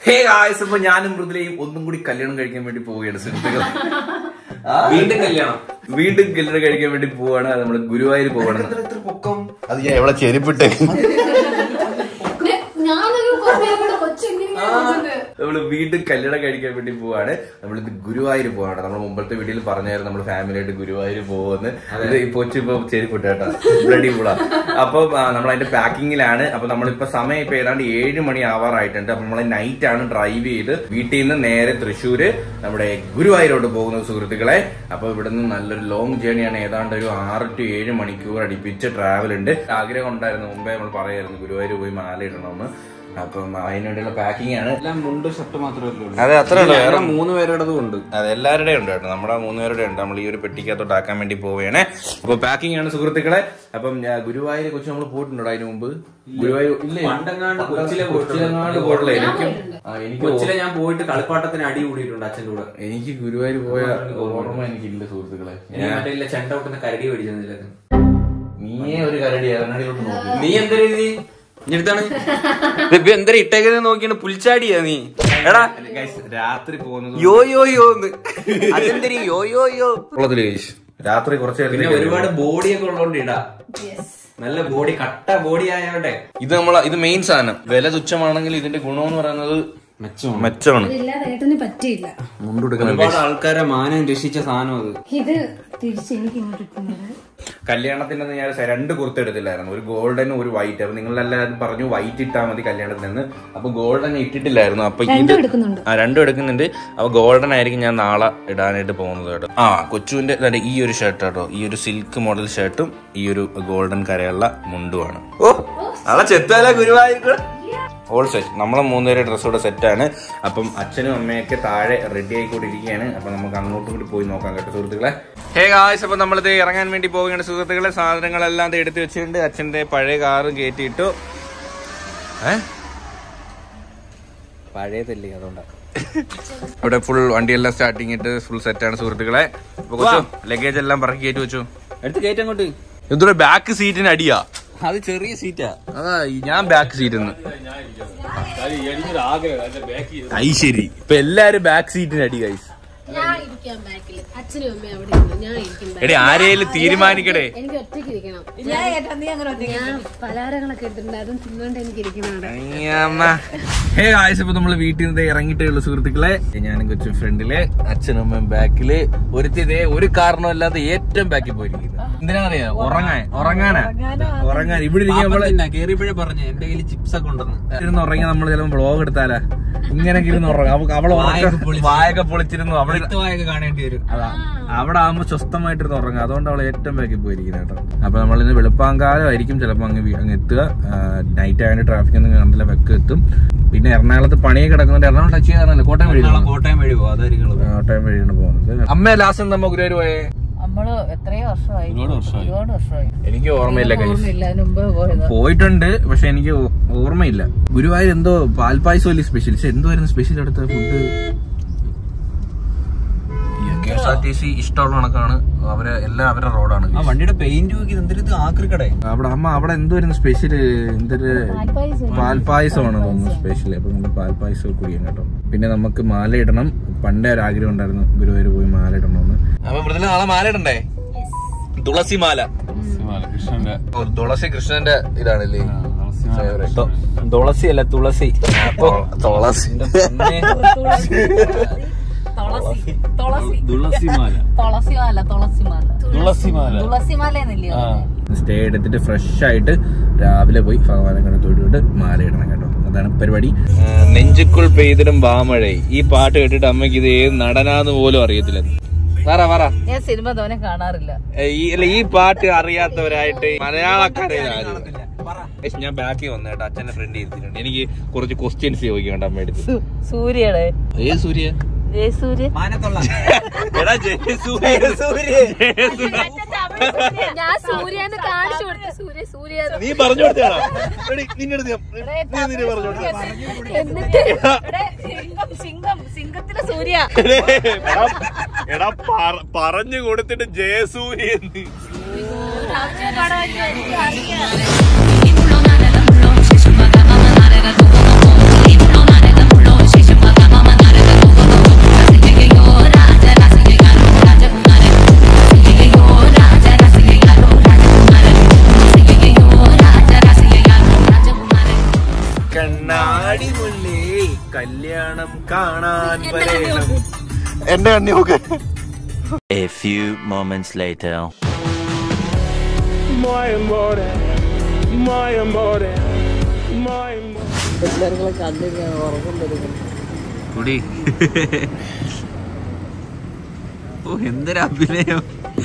Hey guys ഇപ്പൊ ഞാനും മൃദുലയും ഒന്നും കൂടി കല്യാണം കഴിക്കാൻ വേണ്ടി പോവുകയാണ് സുഹൃത്തുക്കൾ വീണ്ടും കല്യാണം വീണ്ടും കല്യാണം കഴിക്കാൻ വേണ്ടി പോവാണ് നമ്മള് ഗുരുവായൂർ പോവാണ് അത് ഞാൻ എവിടെ ചെരുപ്പിട്ട് ഞാനൊരു കുറേ കൊച്ചെങ്ങനെ നമ്മള് വീണ്ടും കല്യാണം കഴിക്കാൻ വേണ്ടി പോവാണ് നമ്മളിത് ഗുരുവായൂർ പോവാണ് നമ്മൾ മുമ്പത്തെ വീഡിയോയിൽ പറഞ്ഞായിരുന്നു നമ്മൾ ഫാമിലി ആയിട്ട് ഗുരുവായൂർ പോകുമെന്ന് ഇത് ഇപ്പൊ ഇപ്പൊ ചെരുപ്പിട്ട് കേട്ടോ ബ്ലഡി കൂടാ അപ്പൊ നമ്മൾ അതിന്റെ പാക്കിങ്ങിലാണ് അപ്പൊ നമ്മളിപ്പോ സമയം ഇപ്പൊ ഏതാണ്ട് ഏഴ് മണി ആവാറായിട്ടുണ്ട് അപ്പൊ നമ്മള് നൈറ്റ് ആണ് ഡ്രൈവ് ചെയ്ത് വീട്ടിൽ നിന്ന് നേരെ തൃശ്ശൂര് നമ്മുടെ ഗുരുവായൂരോട്ട് പോകുന്ന സുഹൃത്തുക്കളെ അപ്പൊ ഇവിടുന്ന് നല്ലൊരു ലോങ് ജേണിയാണ് ഏതാണ്ട് ഒരു ആറ് ടു ഏഴ് മണിക്കൂർ അടുപ്പിച്ച് ട്രാവൽ ഉണ്ട് ആഗ്രഹം ഉണ്ടായിരുന്നു മുമ്പേ നമ്മൾ പറയായിരുന്നു ഗുരുവായൂർ പോയി മാല ഇടണമെന്ന് അപ്പം അതിനുവേണ്ടിയുള്ള പാക്കിംഗ് ആണ് എല്ലാം മുണ്ട് ഷർട്ട് മാത്രമേ ഉള്ളൂ അതെ, അത്രേ ഉള്ളൂ. ഞങ്ങളുടെ മൂന്ന് പേരുടേതും ഉണ്ട് അതെ എല്ലാവരുടെയും ഉണ്ട് കേട്ടോ നമ്മുടെ മൂന്ന് പേരുടെ ഉണ്ട് നമ്മൾ ഈ ഒരു പെട്ടിക്കകത്തോട്ട് ആക്കാൻ വേണ്ടി പോവുകയാണ് അപ്പൊ പാക്കിംഗ് ആണ് സുഹൃത്തുക്കളെ അപ്പം ഞാൻ ഗുരുവായൂർ കൊച്ചു നമ്മൾ പോയിട്ടുണ്ടോ അതിന് മുമ്പ് ഗുരുവായൂർ ഇല്ലേ പണ്ടെങ്ങാണ്ട് കൊച്ചിലെ കൊച്ചിലെങ്ങാണ്ട് പോയിട്ടില്ല എനിക്കും ആ, എനിക്ക് കൊച്ചിലെ ഞാൻ പോയിട്ട് കളിപ്പാട്ടത്തിന് അടി കൂടിയിട്ടുണ്ട് അച്ഛൻ്റെ കൂടെ എനിക്ക് ഗുരുവായൂർ പോയ ഓർമ്മ എനിക്കില്ല സുഹൃത്തുക്കളെ ഞാൻ മറ്റേ ഇല്ല ചെണ്ട പൊട്ടുന്ന കരടി മേടിച്ചെന്നില്ല നീയേ ഒരു കരടി കണ്ണാടിയിലോട്ട് നോക്കി നീ എന്താ രീതി ഇഞ്ഞെടുത്താണ് ഇപ്പൊ എന്താ ഇട്ടേക്കുന്നത് നോക്കിയാണ് പുൽച്ചാടിയാ നീ എടാ Guys, രാത്രി പോകുന്നത് യോ യോ യോ അതെന്തരി യോ യോ യോ ഉള്ളതില് guys. രാത്രി കുറച്ച് പിന്നെ നേരത്തേക്ക് ഒരുപാട് ബോഡിയൊക്കെ ഉള്ളതുകൊണ്ട് ഇടാ നല്ല ബോഡി കട്ട ബോഡി ആയോട്ടെ ഇത് നമ്മള ഇത് മെയിൻ സാധനം വില തുച്ഛമാണെങ്കിൽ ഇതിന്റെ ഗുണമെന്ന് പറയുന്നത് മെച്ചമാണ് മെച്ചമാണ് ഇതില്ലാതെ ഏട്ടന് പറ്റിയില്ല മുണ്ടെടുക്കുന്ന ഒരുപാട് ആൾക്കാരെ മാനം രക്ഷിച്ച സാധനം അത് ഇത് തിരിച്ച് എനിക്ക് ഇങ്ങോട്ട് ഇട്ടുന്നത് കല്യാണത്തിന് അന്ന് ഞാൻ രണ്ട് കുർത്ത എടുത്തില്ലായിരുന്നു ഒരു ഗോൾഡനും ഒരു വൈറ്റ് അപ്പൊ നിങ്ങളെല്ലാവരും പറഞ്ഞു വൈറ്റ് ഇട്ടാൽ മതി കല്യാണത്തിന് അപ്പൊ ഗോൾഡൻ ഇട്ടിട്ടില്ലായിരുന്നു അപ്പൊ ഇത് രണ്ടും എടുക്കുന്നുണ്ട് ആ രണ്ടും എടുക്കുന്നുണ്ട് അപ്പൊ ഗോൾഡൻ ആയിരിക്കും ഞാൻ നാളെ ഇടാനായിട്ട് പോകുന്നത് കേട്ടോ ആ കൊച്ചുവിന്റെ ദാണ്ടെ ഈ ഒരു ഷർട്ട് കേട്ടോ ഈ ഒരു സിൽക്ക് മോഡൽ ഷർട്ടും ഈ ഒരു ഗോൾഡൻ കരയുള്ള മുണ്ടുമാണ് ഓ നാളെ ചെത്താല ഗുരുവായൂർ ഓൾ സെറ്റ് നമ്മളെ മൂന്നുപേരെ ഡ്രസ്സ് കൂടെ സെറ്റാണ് അപ്പം അച്ഛനും അമ്മയൊക്കെ താഴെ റെഡി ആയിക്കൊണ്ടിരിക്കുകയാണ് അപ്പൊ നമുക്ക് അങ്ങോട്ടും കൂടി പോയി നോക്കാം കേട്ടോ സുഹൃത്തുക്കളെ ഹേ ഗായ്സ് അപ്പൊ നമ്മളിത് ഇറങ്ങാൻ വേണ്ടി പോവുകയാണ് സുഹൃത്തുക്കളെ സാധനങ്ങളെല്ലാം ദേ എടുത്ത് വെച്ചിട്ടുണ്ട് അച്ഛന്റെ പഴയ കാറ് കയറ്റിയിട്ടു ഏ പഴയതല്ലേ അതുകൊണ്ടാണ് ഇവിടെ ഫുൾ വണ്ടിയെല്ലാം സ്റ്റാർട്ടിങ് ഇട്ട് ഫുൾ സെറ്റാണ് സുഹൃത്തുക്കളെ ലഗേജ് എല്ലാം പറക്കി കയറ്റി വെച്ചു എടുത്ത് കയറ്റം അങ്ങോട്ട് എന്തൊരു ബാക്ക് സീറ്റിന് അടിയാ അത് ചെറിയ സീറ്റാ അതാ ഈ- ഞാൻ ബാക്ക് സീറ്റ് ഐ ശരി ഇപ്പൊ എല്ലാരും ബാക്ക് സീറ്റിന് അടി ഗൈസ് ഞാൻ ഇരിക്കാം ബാക്കിൽ അച്ഛനും അമ്മയും അവിടെ ഇരുന്നു ഞാൻ ഇരിക്കും എടി ആരേലും തീരുമാനിക്കടേ എനിക്ക് ഒറ്റയ്ക്ക് ഇരിക്കണം ഞാൻ പലഹാരങ്ങളൊക്കെ എടുത്തിട്ടുണ്ട് അതും തിന്നുകൊണ്ട് എനിക്ക് ഇരിക്കണം അവിടെ ഹേ ആയിസ് ഇപ്പൊ നമ്മള് വീട്ടിൽ നിന്ന് ഇറങ്ങിയിട്ടേ ഉള്ളു സുഹൃത്തുക്കളെ ഞാനും കൊച്ചു ഫ്രണ്ടില് അച്ഛനും അമ്മയും ബാക്കില് ഒരുത്തിതേ ഒരു കാരണമില്ലാതെ ഏറ്റവും ബാക്കിൽ പോയിരിക്കുന്നു എന്തിനാണെന്നറിയാ ഉറങ്ങാൻ ഉറങ്ങാനാ ഉറങ്ങാൻ ഇവിടെ ഇരിക്കാൻ നമ്മള് കേറിയപ്പോഴേ പറഞ്ഞു എന്റെ കയ്യിൽ ചിപ്സ് ഒക്കെ ഉണ്ടെന്ന് ഇരുന്ന് ഉറങ്ങി നമ്മൾ ചിലപ്പോ ബ്ലോഗ് എടുത്താലാ ഇങ്ങനെ ഇരുന്ന് ഉറങ്ങും അവ- അവള് വായൊക്കെ പൊളിച്ച്. വായൊക്കെ പൊളിച്ചിരുന്നു അവള് വ്യക്തമായൊക്കെ കാണേണ്ടി വരും അതാ അവിടെ ആകുമ്പോ സ്വസ്ഥമായിട്ടിരുന്ന് ഉറങ്ങും അതുകൊണ്ട് അവൾ ഏറ്റവും ബാക്കിൽ പോയിരിക്കുന്നത് കേട്ടോ അപ്പൊ നമ്മൾ ഇന്ന് വെളുപ്പാങ്കാലം ആയിരിക്കും ചിലപ്പോ അങ്ങ് വീ- അങ്ങ് എത്തുക നൈറ്റ് ആയതുകൊണ്ട് ട്രാഫിക് ഒന്നും കണ്ടില്ല വെക്ക് എത്തും പിന്നെ എറണാകുളത്ത് പണിയൊക്കെ കിടക്കുന്നുണ്ട് എറണാകുളം ടച്ച് ചെയ്യാറില്ല കോട്ടയം വഴി എറണാകുളം കോട്ടയം വഴി പോകും അതായിരിക്കും കോട്ടയം വഴിയാണ് പോകുന്നത് അമ്മ ലാസ്റ്റ് നമ്മ ഗുരുവായൂർ പോയേ നമ്മള് എത്രയോ വർഷമായി ഒരുപാട് വർഷമായി എനിക്ക് ഓർമ്മയില്ല കൈ ഓർമ്മയില്ല അതിന് മുമ്പ് പോയത് പോയിട്ടുണ്ട് പക്ഷെ എനിക്ക് ഓ- ഓർമ്മയില്ല ഗുരുവായൂർ എന്തോ പാൽപ്പായസം അല്ലേ സ്പെഷ്യൽ പക്ഷെ എന്തുവായിരുന്നു സ്പെഷ്യൽ അടുത്ത food K S R T C ഇഷ്ടമുള്ള കണക്കാണ് അവരെ എല്ലാം അവരുടെ റോഡാണ് ആ വണ്ടിയുടെ പെയിന്റ് നോക്കി എന്തൊരു ആക്രിക്കടേ അവിടെ അമ്മ അവിടെ എന്തുവായിരുന്നു സ്പെഷ്യൽ എന്തൊരു പാൽപ്പായസമാണ് തോന്നുന്നു സ്പെഷ്യൽ അപ്പൊ നമുക്ക് പാൽപ്പായസം കുടിക്കാം കേട്ടോ പിന്നെ നമുക്ക് മാല ഇടണം പണ്ടേ ഒരു ആഗ്രഹം ഉണ്ടായിരുന്നു ഗുരുവായൂർ പോയി മാല ഇടണമെന്ന് അപ്പൊ മൃദുല നാളെ മാല ഇടണ്ടേ തുളസി മാല ഓ, തുളസി കൃഷ്ണന്റെ ഇതാണല്ലേ ഫേവറേറ്റ് തുളസി അല്ല തുളസി തുളസി തുളസി തുളസി തുളസിമാല തുളസിമാല തുളസിമാല തുളസിമാല തുളസിമാല എന്നില്ലയോ സ്റ്റേ എടുത്തിട്ട് ഫ്രഷ് ആയിട്ട് രാവിലെ പോയി ഭഗവാനെ കണ്ട് തൊഴുവിട്ട് മാല ഇടണം കേട്ടോ അതാണ് പരിപാടി നെഞ്ചുക്കുൾ പെയ്തിടും വാമഴേ ഈ പാട്ട് കേട്ടിട്ട് അമ്മയ്ക്ക് ഇത് ഏത് നടനാന്ന് പോലും അറിയത്തില്ല പറ പറ ഞാൻ സിനിമ തോനെ കാണാറില്ല ഏ, ഈ അല്ല ഈ പാട്ട് അറിയാത്തവരായിട്ട് മലയാളക്കാരെ ആരും ഇല്ല. ഏയ് ഞാൻ ബാക്കിൽ വന്നു കേട്ടോ അച്ഛന്റെ ഫ്രണ്ട് ഇരുത്തിട്ടുണ്ട് എനിക്ക് കുറച്ച് ക്വസ്റ്റ്യൻസ് ചോദിക്കണ്ട അമ്മ എടുത്ത് സൂര്യയുടെ ഏത് സൂര്യ ജയസൂര്യ എടാ ജയസൂര്യ ഞാൻ സൂര്യന്ന് കാണിച്ചു കൊടുത്തു സൂര്യ സൂര്യ നീ പറഞ്ഞു കൊടുത്താണോ നിന്റെ അടുത്ത് ഞാൻ- നീ നിന്നെ പറഞ്ഞു കൊടുത്തതാ. എന്നിട്ട് ഇവിടെ സിംഗം സിംഗം സിംഗത്തിലെ സൂര്യ എടാ, എടാ പറ- പറഞ്ഞു കൊടുത്തിട്ട് ജയസൂര്യ എന്ന്. Inflonare da mullo, se sono da mamma, da tu come വരേണം കാണാൻ വരേണം എന്റെ കണ്ണി നോക്ക് A few moments later. കുടി ഓ എന്തൊരു അഭിനയം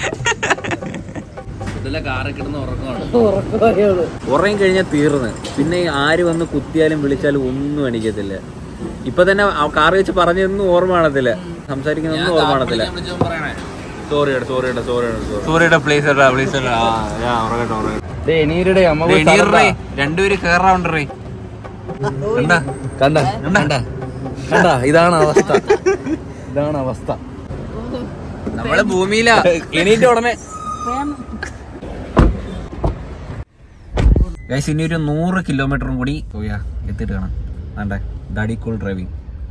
കാറിൽ കിടന്ന് ഉറക്കമാണ് ഉറങ്ങി കഴിഞ്ഞാൽ തീർന്ന് പിന്നെ ആര് വന്ന് കുത്തിയാലും വിളിച്ചാലും ഒന്നും എണീക്കത്തില്ല ഇപ്പൊ തന്നെ കാറ് വെച്ച് പറഞ്ഞൊന്നും ഓർമ്മ കാണത്തില്ല സംസാരിക്കുന്നൊന്നും ഓർമ്മ കാണത്തില്ല സോറി സോറി സോറി സോറി സൂര്യയുടെ പ്ലേസ് പ്ലേസ് രണ്ടുപേര് കേറാണ്ടേ കണ്ടാ കണ്ട കണ്ടാ കണ്ട ഇതാണ് അവസ്ഥ ഇതാണ് അവസ്ഥ നമ്മള് ഭൂമിയിലാ എണീറ്റ ഉടനെ ഗൈസ് ഇനി ഒരു നൂറ് കിലോമീറ്ററും കൂടി പോയാ എത്തിയിട്ട് കാണാം വേണ്ടേ daddy cool driving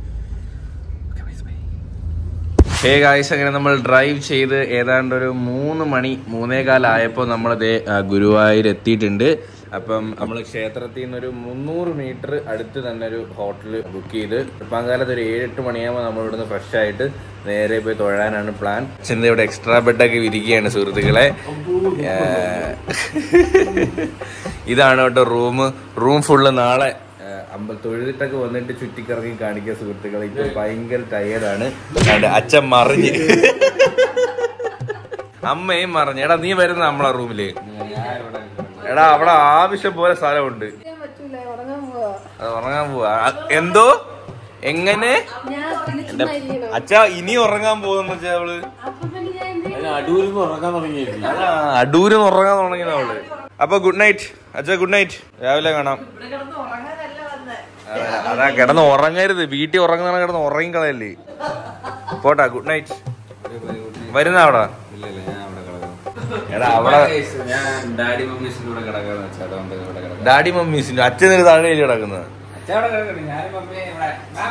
hey guys അങ്ങനെ നമ്മൾ ഡ്രൈവ് ചെയ്ത് ഏതാണ്ട് ഒരു മൂന്ന് മണി മൂന്നേകാലായപ്പോൾ നമ്മൾ ദേ ആ, ഗുരുവായൂർ എത്തിയിട്ടുണ്ട് അപ്പം നമ്മൾ ക്ഷേത്രത്തിൽ നിന്ന് ഒരു മുന്നൂറ് മീറ്റർ അടുത്ത് തന്നെ ഒരു ഹോട്ടൽ ബുക്ക് ചെയ്ത് ഇപ്പാങ്കാലത്ത് ഒരു ഏഴെട്ട് മണിയാകുമ്പോൾ നമ്മൾ ഇവിടുന്ന് ഫ്രഷ് ആയിട്ട് നേരെ പോയി തൊഴാനാണ് പ്ലാൻ ചെന്ന് ഇവിടെ എക്സ്ട്രാ ബെഡൊക്കെ വിരിക്കുകയാണ് സുഹൃത്തുക്കളെ ഏ, ഇതാണ് കേട്ടോ റൂം റൂം ഫുള്ള് നാളെ അമ്പൽ തൊഴുതിട്ടൊക്കെ വന്നിട്ട് ചുറ്റിക്കറങ്ങി കാണിക്കുക സുഹൃത്തുക്കളെ ഇപ്പൊ ഭയങ്കര ടയേർഡാണ് കണ്ട് അച്ഛൻ മറിഞ്ഞ് അമ്മയും മറിഞ്ഞ് എടാ നീ വരുന്ന നമ്മളെ റൂമില് എടാ അവിടെ ആവശ്യം പോലെ സ്ഥലമുണ്ട് അത് ഉറങ്ങാൻ പോവാ അ- എന്തോ എങ്ങനെ എന്റെ അച്ഛ ഇനി ഉറങ്ങാൻ പോകുന്ന വെച്ചാ അവള് അതാ, അടൂരിൽ നിന്ന് ഉറങ്ങാൻ തുടങ്ങിയത് അവള് അപ്പൊ ഗുഡ് നൈറ്റ് അച്ഛ ഗുഡ് നൈറ്റ് രാവിലെ കാണാം അതാ, അതാ കിടന്ന് ഉറങ്ങരുത് വീട്ടിൽ ഉറങ്ങുന്ന കിടന്ന് ഉറങ്ങിക്കളയല്ലേ പോട്ടാ ഗുഡ് നൈറ്റ് വരുന്ന അവിടെ എടാ അവിടെ ഡാഡി മമ്മീസിന്റെ കൂടെ കിടക്കാന്ന് വെച്ചാൽ അതുകൊണ്ട് ഇവിടെ കിടക്കാം ഡാഡി മമ്മീസിന്റെ അച്ഛനൊരു താഴെ കിടക്കുന്നത് ഞാനും മമ്മി ഇവിടെ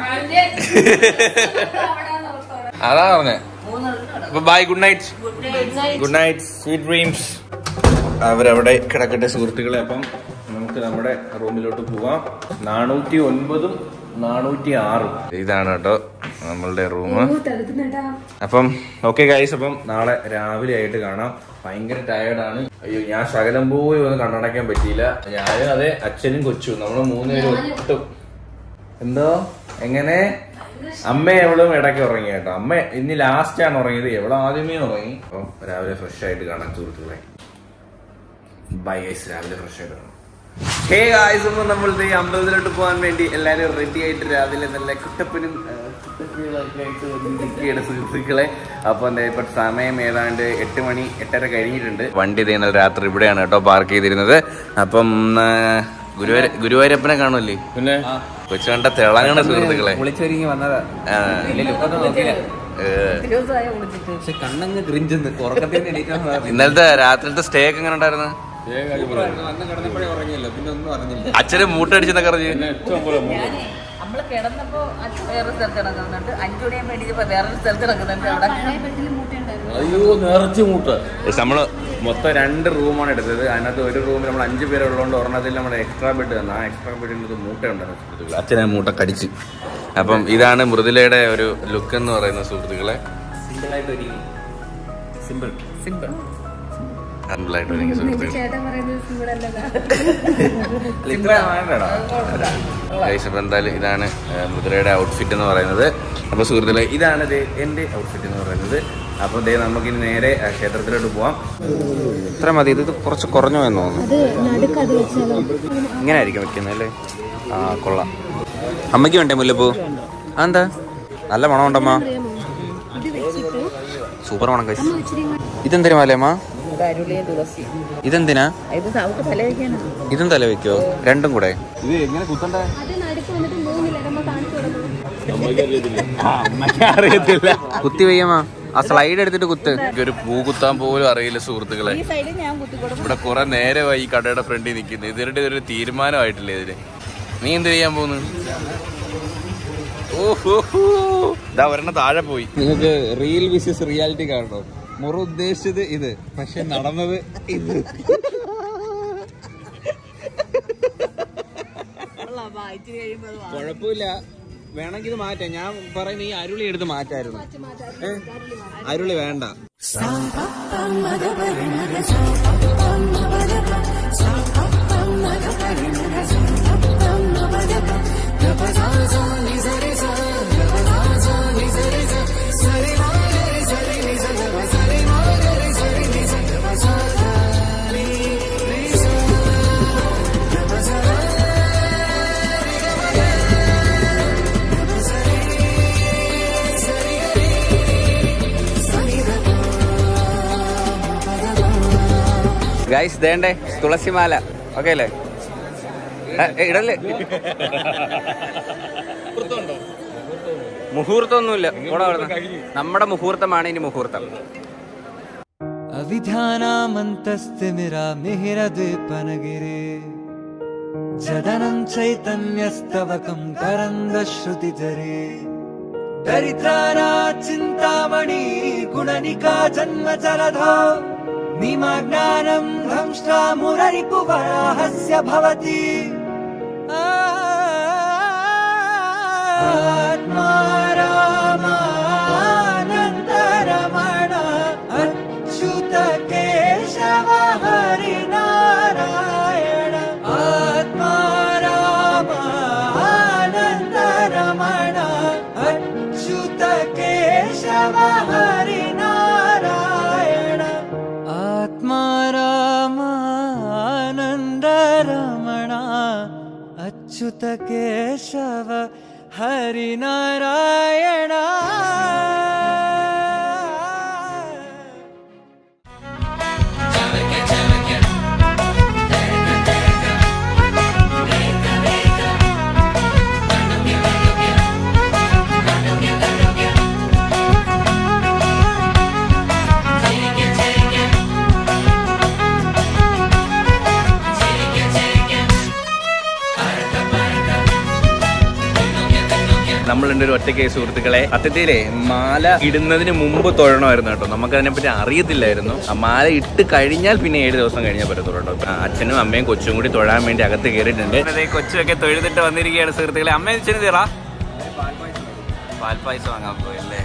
അതാ പറഞ്ഞേ അപ്പൊ bye good night good night sweet dreams അവരവിടെ കിടക്കട്ടെ സുഹൃത്തുക്കളെ അപ്പം നമുക്ക് നമ്മുടെ റൂമിലോട്ട് പോവാം നാനൂറ്റി ഒൻപതും നാനൂറ്റി ആറും ഇതാണ് കേട്ടോ നമ്മളുടെ റൂം അപ്പം ഓക്കെ ഗൈസ് അപ്പം നാളെ രാവിലെ ആയിട്ട് കാണാം ഭയങ്കര ടയേർഡാണ് അയ്യോ ഞാൻ ശകലം പോലും ഒന്ന് കണ്ണടയ്ക്കാൻ പറ്റിയില്ല ഞാനും അതെ അച്ഛനും കൊച്ചും നമ്മൾ മൂന്നുപേരും ഒട്ടും എന്തോ എങ്ങനെ അമ്മ എവളും ഇടയ്ക്ക് ഉറങ്ങി കേട്ടോ അമ്മ ഇനി ലാസ്റ്റ് ആണ് ഉറങ്ങിയത് എവളും ആദ്യമേ ഉറങ്ങി അപ്പം രാവിലെ ഫ്രഷ് ആയിട്ട് കാണാം സുഹൃത്തുക്കളെ ബൈ ഗൈസ് രാവിലെ ഫ്രഷ് ആയിട്ട് കാണാം ഹേ ഗായ്സ് അപ്പോൾ നമ്മൾ ദേ അമ്പലത്തിലോട്ട് പോകാൻ വേണ്ടി എല്ലാവരും റെഡി ആയിട്ട് രാവിലെ നല്ല കുട്ടപ്പനും ആ, കുട്ടപ്പനുമൊക്കെ ആയിട്ട് വന്നിരിക്കുകയാണ് സുഹൃത്തുക്കളെ അപ്പോൾ എന്താ ഇപ്പൊ സമയം ഏതാണ്ട് എട്ട് മണി എട്ടര കഴിഞ്ഞിട്ടുണ്ട് വണ്ടി ഇതേ ഇന്നലെ രാത്രി ഇവിടെയാണ് കേട്ടോ പാർക്ക് ചെയ്തിരുന്നത് അപ്പം ആ, ഗുരുവായൂർ ഗുരുവായൂരപ്പനെ കാണുമല്ലേ പിന്നെ കൊച്ചു കണ്ട തിളങ്ങണ സുഹൃത്തുക്കളെ വിളിച്ചൊരുങ്ങി വന്നതാ ആ, വലിയ ലുക്കൊന്നും നോക്കിയില്ല ഏ, പക്ഷെ കണ്ണങ്ങ് ഗ്രിഞ്ചെന്ന് ഉറക്കത്തിൽ നിന്ന് എണീറ്റ് വന്നതാ. ഇന്നലത്തെ രാത്രിലത്തെ സ്റ്റേ ഒക്കെ എങ്ങനെ ഉണ്ടായിരുന്നു വന്ന് കിടന്നപ്പോഴേ ഉറങ്ങിയല്ലോ പിന്നെ ഒന്നും അറിഞ്ഞില്ല അച്ഛന് മൂട്ടടിച്ചെന്നൊക്കെ അറിഞ്ഞു ഞാനേ നമ്മള് കിടന്നപ്പോ അച്ഛൻ വേറെ സ്ഥലത്ത് കിടക്കുന്നുണ്ട് അഞ്ചു മണിയാൻ വേണ്ടിട്ട് വേറൊരു സ്ഥലത്ത് കിടക്കുന്നുണ്ട് അവിടെ Yes, നമ്മള് മൊത്തം രണ്ട് റൂമാണ് എടുത്തത് അതിനകത്ത് ഒരു റൂമിൽ നമ്മൾ അഞ്ച് പേര് ഉള്ളതുകൊണ്ട് ഒരെണ്ണത്തിൽ നമ്മൾ എക്സ്ട്രാ ബെഡ് തന്നു ആ എക്സ്ട്രാ ബെഡിൽ മൂട്ട ഉണ്ടായിരുന്നു അച്ഛനെ മൂട്ട കടിച്ച് അപ്പം ഇതാണ് മൃദുലയുടെ ഒരു ലുക്ക് എന്ന് പറയുന്ന സുഹൃത്തുക്കളെ സിമ്പിൾ സിമ്പിൾ സിമ്പിൾ ആയിട്ട് ഒരുങ്ങി സുഹൃത്തുക്കളെ ചേട്ടൻ പറയുന്നത് സിമ്പിളല്ലതാ ഗൈസ് അപ്പോൾ എന്തായാലും ഇതാണ് ആ, മൃദുലയുടെ ഔട്ട്ഫിറ്റ് എന്ന് പറയുന്നത് അപ്പോൾ സുഹൃത്തുക്കളെ ഇതാണ് ദേ എൻ്റെ ഔട്ട്ഫിറ്റ് എന്ന് പറയുന്നത് അപ്പോൾ ദേ നമുക്കിനി നേരെ ആ, ക്ഷേത്രത്തിലോട്ട് പോവാം ഇത്ര മതി ഇത് കുറച്ച് കുറഞ്ഞു എന്ന് തോന്നുന്നു അത് നടുക്കത് വെച്ചാലോ ഇങ്ങനെ ആയിരിക്കും വെക്കുന്നത് അല്ലേ ആ കൊള്ളാം അമ്മയ്ക്ക് വേണ്ടേ മുല്ലപ്പൂ ആ എന്താ നല്ല മണം ഉണ്ടമ്മ അറിയാമോ ഇത് വെച്ചിട്ട് സൂപ്പർ മണം കഴിച്ചു അമ്മ ഇച്ചിരി ഇതെന്തിനാ മലയമ്മ അരുളിയ തുളസി ഇതെന്തിനാ ഇത് നമുക്ക് തല വയ്ക്കാനാണ് ഇതും തല വെക്കോ രണ്ടും കൂടെ അത് നടുക്ക് വന്നിട്ട് മൂന്നില്ല നമ്മ കാണിച്ചു കൊടുക്കണം അറിയത്തില്ല കുത്തി വയ്യമ്മ ആ സ്ലൈഡ് എടുത്തിട്ട് കുത്ത് ഒരു പൂ കുത്താൻ പോലും അറിയില്ല സുഹൃത്തുക്കളെ ഈ സൈഡിൽ ഞാൻ കുത്തിക്കൊടുക്കും ഇവിടെ കുറെ നേരമായി ഈ കടയുടെ ഫ്രണ്ടിൽ നിൽക്കുന്നത് ഇതിന്റെ ഒരു തീരുമാനമായിട്ടില്ല ഇതിന് നീ എന്ത് ചെയ്യാൻ പോകുന്നു ഓഹോ ഇതാ ഒരെണ്ണം താഴെ പോയി നിങ്ങൾക്ക് റിയൽ വിസസ് റിയാലിറ്റി കാണണോ മുറ ഉദ്ദേശിച്ചത് ഇത് പക്ഷെ നടന്നത് ഇത് കുഴപ്പമില്ല വേണമെങ്കിൽ ഇത് മാറ്റാം ഞാൻ പറയുന്ന ഈ അരുളി എടുത്ത് മാറ്റായിരുന്നു ഏ? അരുളി വേണ്ട ഗൈസ് ദേണ്ടേ തുളസിമാല ഓക്കെ അല്ലേ ഏ, ഏ, ഇടല്ലേ മുഹൂർത്തമൊന്നുമില്ല കൂടെ അവിടുന്ന്. നമ്മുടെ മുഹൂർത്തമാണ് ഇനി മുഹൂർത്തം अविधानामन्तस्तिमिरा मिहिरद्वीपनगिरे जदनं चैतन्यस्तवकं तरङ्गश्रुतिजरे दरिद्राणा चिन्तामणि गुणनिका जन्मजलधो निमग्नानं धंष्ट्रा मुररिपुवराहस्य भवति आत्मा रामानन्दरमण अच्युत केशव हरिनारायण आत्मा रामानन्दरमण अच्युत केशव हरिनारायण आत्मा रामानन्दरमण अच्युत केशव हरिनारायण നമ്മളുണ്ട് ഒരു ഒറ്റയ്ക്ക് സുഹൃത്തുക്കളെ സത്യത്തിലേ മാല ഇടുന്നതിന് മുമ്പ് തൊഴണമായിരുന്നു കേട്ടോ നമുക്ക് അതിനെപ്പറ്റി അറിയത്തില്ലായിരുന്നു ആ മാല ഇട്ട് കഴിഞ്ഞാൽ പിന്നെ ഏഴ് ദിവസം കഴിഞ്ഞാൽ പറ്റത്തുള്ളൂ കേട്ടോ ആ, അച്ഛനും അമ്മയും കൊച്ചും കൂടി തൊഴാൻ വേണ്ടി അകത്ത് കയറിയിട്ടുണ്ട് അതേ കൊച്ചുമൊക്കെ തൊഴുതിട്ട് വന്നിരിക്കുകയാണ് സുഹൃത്തുക്കളെ അമ്മ അച്ഛന് തീറാ പാൽപ്പായസം വാങ്ങാൻ പോയല്ലേ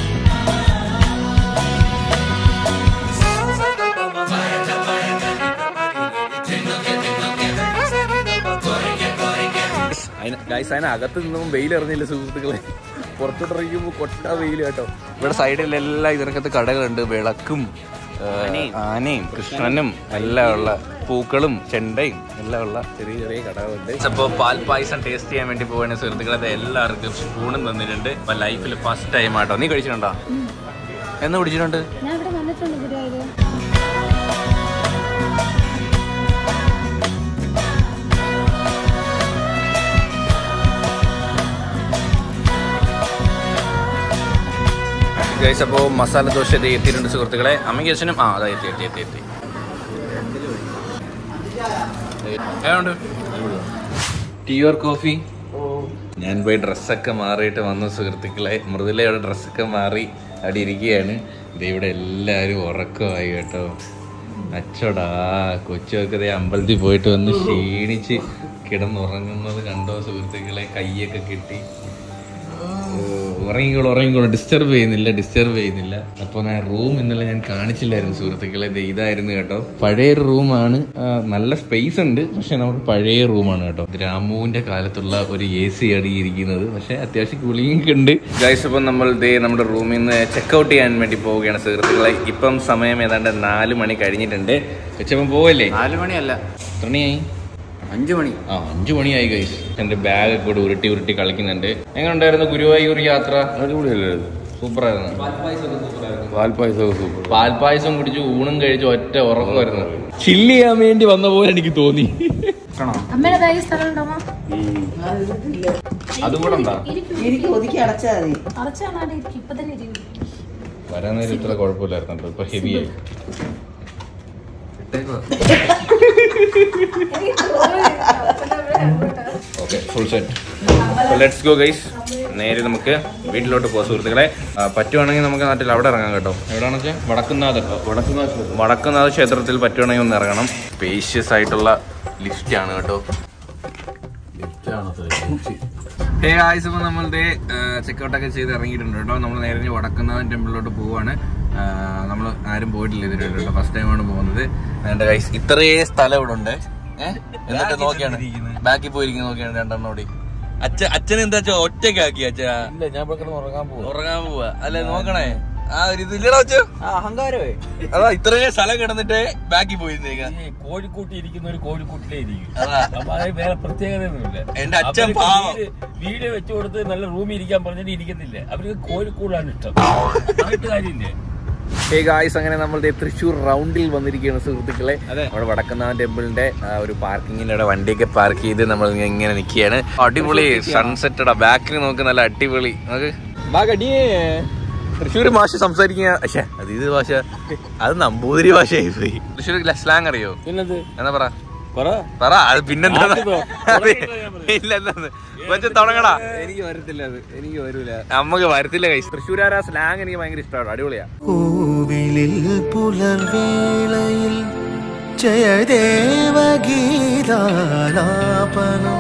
ഗൈസ് അതിന് അകത്ത് നിന്നും വെയിൽ ഇറങ്ങില്ല സുഹൃത്തുക്കളെ പുറത്തോട്ടിറങ്ങിക്കുമ്പോൾ കൊട്ട വെയിൽ കേട്ടോ ഇവിടെ സൈഡിലെല്ലാം ഇതിനകത്ത് കടകളുണ്ട് വിളക്കും ആ, ആനയും കൃഷ്ണനും എല്ലാം ഉള്ള പൂക്കളും ചെണ്ടയും എല്ലാം ഉള്ള ചെറിയ ചെറിയ കടകളുണ്ട് അപ്പോൾ പാൽ പായസം ടേസ്റ്റ് ചെയ്യാൻ വേണ്ടി പോവുകയാണ് സുഹൃത്തുക്കളെ അത് എല്ലാവർക്കും സ്പൂണും തന്നിട്ടുണ്ട് അപ്പൊ ലൈഫിൽ ഫസ്റ്റ് ടൈം ആട്ടോ നീ കഴിച്ചിട്ടുണ്ടോ എന്ന് കുടിച്ചിട്ടുണ്ട് ഞാൻ ഇവിടെ വന്നിട്ടുണ്ട് ഗുരുവായൂർ ഗൈസ് അപ്പോൾ മസാല ദോശ ഇത് എത്തിയിട്ടുണ്ട് സുഹൃത്തുക്കളെ അമ്മയ്ക്ക് അച്ഛനും ആ അതാ എത്തി എത്തി എത്തി എത്തി ഏതുണ്ട് ടീ ഓർ കോഫി ഞാൻ പോയി ഡ്രസ്സൊക്കെ മാറിയിട്ട് വന്നു സുഹൃത്തുക്കളെ മൃദുലയുടെ ഡ്രസ്സൊക്കെ മാറി അവിടെ ഇരിക്കുകയാണ് ദേ ഇവിടെ എല്ലാവരും ഉറക്കമായി കേട്ടോ അച്ചോടാ കൊച്ചുമൊക്കെ ദേ അമ്പലത്തിൽ പോയിട്ട് വന്ന് ക്ഷീണിച്ച് കിടന്നുറങ്ങുന്നത് കണ്ടോ സുഹൃത്തുക്കളെ കൈയൊക്കെ കിട്ടി ഉറങ്ങിക്കോളൂ ഉറങ്ങിക്കോളൂ ഡിസ്റ്റർബ് ചെയ്യുന്നില്ല ഡിസ്റ്റർബ് ചെയ്യുന്നില്ല അപ്പോൾ ഞാൻ റൂം ഇന്നലെ ഞാൻ കാണിച്ചില്ലായിരുന്നു സുഹൃത്തുക്കളെ ദേ ഇതായിരുന്നു കേട്ടോ പഴയ ഒരു റൂമാണ് നല്ല സ്പേസ് ഉണ്ട് പക്ഷെ നമ്മുടെ പഴയ റൂമാണ് കേട്ടോ രാമുവിന്റെ കാലത്തുള്ള ഒരു എ സി ആണ് ഈ ഇരിക്കുന്നത് പക്ഷെ അത്യാവശ്യം കൂളിംഗ് ഉണ്ട് ഗൈസ് ഇപ്പം നമ്മൾ ദേ നമ്മുടെ റൂമിൽ നിന്ന് ചെക്കൗട്ട് ചെയ്യാൻ വേണ്ടി പോവുകയാണ് സുഹൃത്തുക്കളെ ഇപ്പം സമയം ഏതാണ്ട് നാല് മണി കഴിഞ്ഞിട്ടുണ്ട് ഉച്ചപ്പം പോവല്ലേ നാലു മണിയല്ല എത്ര മണിയായി അഞ്ചു മണി ആ അഞ്ചു മണിയായി ഗൈസ് എന്റെ ബാഗ് കൂടെ ഉരുട്ടി ഉരുട്ടി കളിക്കുന്നുണ്ട് എങ്ങനെ ഉണ്ടായിരുന്നു ഗുരുവായൂർ യാത്ര അടിപൊളിയല്ലായിരുന്നു സൂപ്പർ ആയിരുന്നു പാൽപ്പായസമൊക്കെ സൂപ്പർ പാൽപ്പായസം കുടിച്ച് ഊണും കഴിച്ച് ഒറ്റ ഉറക്കമായിരുന്നു ചില്ല് ചെയ്യാൻ വേണ്ടി വന്ന പോലെ എനിക്ക് തോന്നി അമ്മയുടെ കൈ സ്ഥലം ഉണ്ടോ അതും കൂടെ ഉണ്ടാ എനിക്ക് ഒതുക്കി അടച്ചാൽ മതി അറച്ചാണ് ഇപ്പൊ തന്നെ ഇരിക്കും വരാൻ നേരം ഇത്ര കുഴപ്പമില്ലായിരുന്നു കേട്ടോ ഇപ്പൊ ഹെവി ആയി okay full set let's go guys നേരെ നമുക്ക് വീട്ടിലോട്ട് പോകാം സുഹൃത്തുക്കളെ ആ, പറ്റുവാണെങ്കിൽ നമുക്ക് നാട്ടിൽ അവിടെ ഇറങ്ങാം കേട്ടോ എവിടെയാണെന്ന് വെച്ചാൽ വടക്കുന്നാഥ വടക്കുന്നാഥ വടക്കുന്നാഥ ക്ഷേത്രത്തിൽ പറ്റുവാണെങ്കിൽ ഒന്ന് ഇറങ്ങണം സ്പേഷ്യസ് ആയിട്ടുള്ള ലിഫ്റ്റ് ആണ് കേട്ടോ ഹേ ആയുസ് ഇപ്പൊ നമ്മളുടെ ചെക്കൗട്ട് ഒക്കെ ചെയ്ത് ഇറങ്ങിയിട്ടുണ്ട് കേട്ടോ നമ്മൾ നേരെ വടക്കുന്നാഥൻ ടെമ്പിളിലോട്ട് പോവാണ് നമ്മൾ ആരും പോയിട്ടില്ല ഇതിന് കേട്ടോ ഫസ്റ്റ് ടൈമാണ് പോകുന്നത് എന്റെ കൈസ് ഇത്രയേ സ്ഥലം ഇവിടെ ഉണ്ട് ഏഹ് എന്നിട്ട് നോക്കിയാണ് ബാക്കിൽ പോയിരിക്കുന്ന നോക്കിയാണ് രണ്ടെണ്ണം കൂടി അച്ഛ അച്ഛൻ എന്താ വെച്ചാ ഒറ്റയ്ക്കാക്കി അച്ഛ ഇല്ല ഞാൻ ഇവിടെ കിടന്ന് ഉറങ്ങാൻ പോകും ഉറങ്ങാൻ പോവാ അല്ലെ നോക്കണേ ആ ഒരു ഇത് ഇല്ലടാ അച്ഛ അഹങ്കാരമേ അതാ ഇത്രയും സ്ഥലം കിടന്നിട്ട് ബാക്കി പോയിരുന്നേക്ക ഈ കോഴിക്കൂട്ടി ഇരിക്കുന്ന ഒരു കോഴിക്കൂട്ടിലേ ഇരിക്കും അതാ അപ്പൊ അത് വേറെ പ്രത്യേകതയൊന്നുമില്ല എന്റെ അച്ഛൻ അവർക്ക് പാവം വീട് വീട് വെച്ചു കൊടുത്ത് നല്ല റൂമിൽ ഇരിക്കാൻ പറഞ്ഞിട്ട് ഇരിക്കത്തില്ല അവർക്ക് കോഴിക്കൂടാണ് ഇഷ്ടം ആയിട്ട് കാര്യമില്ലേ ഹേ ഗായ്സ് അങ്ങനെ നമ്മളുടെ തൃശ്ശൂർ റൗണ്ടിൽ വന്നിരിക്കുകയാണ് സുഹൃത്തുക്കളെ നമ്മുടെ വടക്കുന്നാഥൻ ടെമ്പിളിന്റെ ആ, ഒരു പാർക്കിങ്ങിന്റെ അവിടെ വണ്ടിയൊക്കെ പാർക്ക് ചെയ്ത് നമ്മൾ ഇങ്ങനെ നിൽക്കുകയാണ് അടിപൊളി സൺസെറ്റടാ ബാക്കിൽ നോക്ക് നല്ല അടിപൊളി നമുക്ക് തൃശ്ശൂർ ഭാഷ സംസാരിക്കുക പക്ഷേ അത് ഇത് ഭാഷ അത് നമ്പൂതിരി ഭാഷയായി പോയി തൃശ്ശൂർ സ്ലാങ് അറിയോ പിന്നത് എന്നാ പറ പറ പറ അത് പിന്നെന്താ ആദ്യമോ? അതെ. ഇല്ല എന്താ വെച്ച് തുടങ്ങടാ എനിക്ക് വരത്തില്ല അത് എനിക്ക് വരൂല നമുക്ക് വരത്തില്ല കൈ തൃശ്ശൂരാര സ്ലാങ് എനിക്ക് ഭയങ്കര ഇഷ്ടമാണ് അടിപൊളിയാ കോവിലിൽ പുലർവേളയിൽ ജയദേവഗീതാലാപനം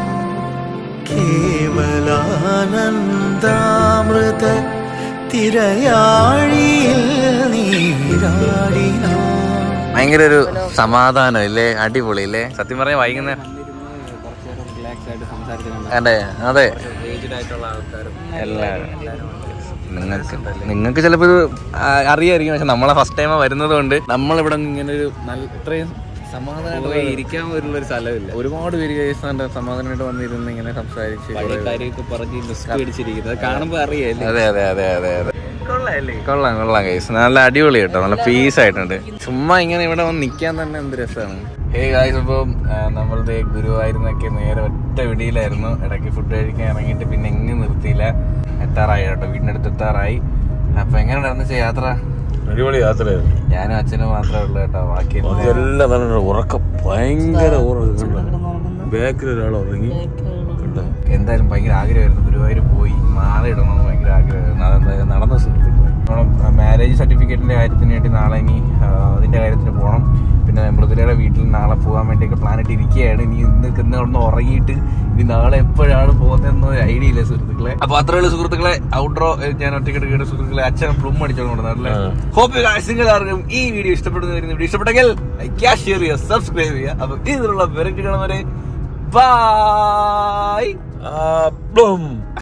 കേവലാനന്ദാമൃത തിരയാഴിയിൽ നീരാടിനാ ഭയങ്കര ഒരു സമാധാനം ഇല്ലേ അടിപൊളി ഇല്ലേ സത്യം പറഞ്ഞ വൈകുന്നേരം റിലാക്സ് ആയിട്ട് സംസാരിച്ചിട്ടുണ്ട് അതെ അതെ ഏജ്ഡ് ആയിട്ടുള്ള ആൾക്കാരും എല്ലാവരും നിങ്ങൾക്ക് നിങ്ങൾക്ക് ചിലപ്പോൾ ഇത് ആ- അറിയായിരിക്കും പക്ഷെ നമ്മളെ ഫസ്റ്റ് ടൈം വരുന്നത് കൊണ്ട് നമ്മളിവിടെ ഇങ്ങനെ ഒരു നല്ല ഇത്രയും സമാധാനം പോയി ഇരിക്കാൻ പോലുള്ള ഒരു സ്ഥലമില്ല ഒരുപാട് പേര് കേസുണ്ട് സമാധാനമായിട്ട് വന്നിരുന്ന് ഇങ്ങനെ സംസാരിച്ച് പഴയ കാര്യമൊക്കെ പറഞ്ഞ് റിസ്ക് പിടിച്ചിരിക്കുന്നത് കാണുമ്പോ അറിയാല്ലേ അതെ അതെ അതെ അതെ അതെ കൊള്ളാം കൊള്ളാം കേസ് നല്ല അടിപൊളി കേട്ടോ നല്ല പീസ് ആയിട്ടുണ്ട് ചുമ്മാ ഇങ്ങനെ ഇവിടെ വന്ന് നിൽക്കാൻ തന്നെ എന്ത് രസമാണ് ഹേ ഗായ്സ് അപ്പം നമ്മളുടെ ഗുരുവായൂരിന്നൊക്കെ നേരെ ഒറ്റ വെടിയിലായിരുന്നു ഇടയ്ക്ക് ഫുഡ് കഴിക്കാൻ ഇറങ്ങിയിട്ട് പിന്നെ എങ്ങും നിർത്തിയില്ല എത്താറായി കേട്ടോ വീടിൻ്റെ അടുത്ത് എത്താറായി അപ്പൊ എങ്ങനെ ഉണ്ടായിരുന്നു യാത്ര അടിപൊളി യാത്രയായിരുന്നു ഞാനും അച്ഛനും മാത്രമേ ഉള്ളൂ കേട്ടോ ബാക്കി എല്ലാം നല്ല ഉറക്കം ഭയങ്കര ഉറക്കം ബാക്കിൽ ഒരാൾ ഉറങ്ങി കണ്ടോ? എന്തായാലും ഭയങ്കര ആഗ്രഹമായിരുന്നു ഗുരുവായൂർ പോയി മാല ഇടണമെന്ന് ഭയങ്കര ആഗ്രഹമായിരുന്നു അതെന്തായാലും നടന്ന സുഹൃത്തുക്കൾ നമ്മുടെ മാരേജ് സർട്ടിഫിക്കറ്റിന്റെ കാര്യത്തിന് വേണ്ടി നാളെ ഇനി ആ, അതിന്റെ കാര്യത്തിന് പോകണം പിന്നെ മൃദുലയുടെ വീട്ടിൽ നാളെ പോകാൻ വേണ്ടിയൊക്കെ പ്ലാൻ ഇട്ട് ഇരിക്കുകയാണ് ഇനി ഇന്ന് ഇന്ന് ഒന്ന് ഉറങ്ങിയിട്ട് ഇനി നാളെ എപ്പോഴാണ് പോകുന്നതെന്ന് ഒരു ഐഡിയ ഇല്ല സുഹൃത്തുക്കളെ അപ്പൊ അത്രയുള്ള സുഹൃത്തുക്കളെ ഔട്ട്രോ ഞാൻ ഒറ്റയ്ക്ക് എടുക്കേണ്ട സുഹൃത്തുക്കളെ അച്ഛൻ പ്ലൂം അടിച്ചോണ്ടല്ലേ ഹോപ്പ് നിങ്ങൾ ആർക്കും ഈ വീഡിയോ ഇഷ്ടപ്പെടുന്ന വീഡിയോ ഇഷ്ടപ്പെട്ടെങ്കിൽ ക്യാഷ് ഷെയർ ചെയ്യുക സബ്സ്ക്രൈബ് ചെയ്യുക അപ്പൊ ഇതിലുള്ള വെറൈറ്റി കാണുന്നവരെ ബൈ ആ, ബ്ലും.